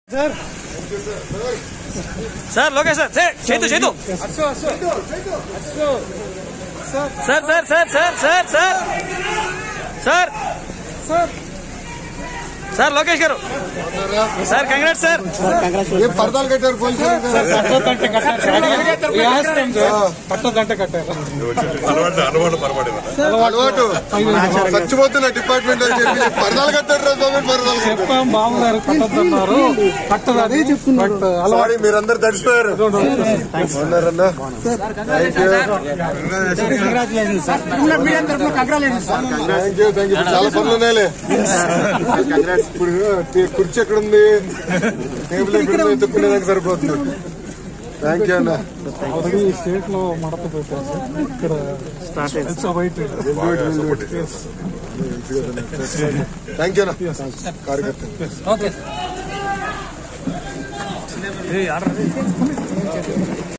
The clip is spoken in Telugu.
sir sir Lokesh sir sir చేతు చేతు sir sir sir sir sir sir sir sir sir Lokesh garu sir congrats sir ఏం పరదాలు కట్టారు పోలీసులు పట్టదంటే కట్టారు లాస్ట్ టైం సార్ పట్టదంటే కట్టారు అలవాటు అలవాటు పొరపాటు అలవాటు చచ్చిపోతున్న డిపార్ట్మెంట్ అని చెప్పి పరదాలు కట్టారు రా స్వామి పరదాలు కట్టారు చెప్పాం బాగున్నారు కట్టద్దన్నారు కట్టదని బట్ అలవాటు సారీ మీరందరూ తడిసిపోయారు ఉన్నారన్నా థ్యాంక్ యూ థ్యాంక్ యూ చాలా పనులు ఉన్నాయిలే ఇప్పుడు టీ- కుర్చీ ఎక్కడ ఉంది టేబుల్ ఎక్కడ ఉంది ఎత్తుక్కునేదానికి సరిపోతుంది థ్యాంక్ యూ అన్న ఆల్రెడీ స్టేట్ లో మడత పెట్టారు సార్ ఇక్కడ స్టార్ట్ అయింది వైట్ థ్యాంక్ యూ అన్న కార్యకర్త ఓకే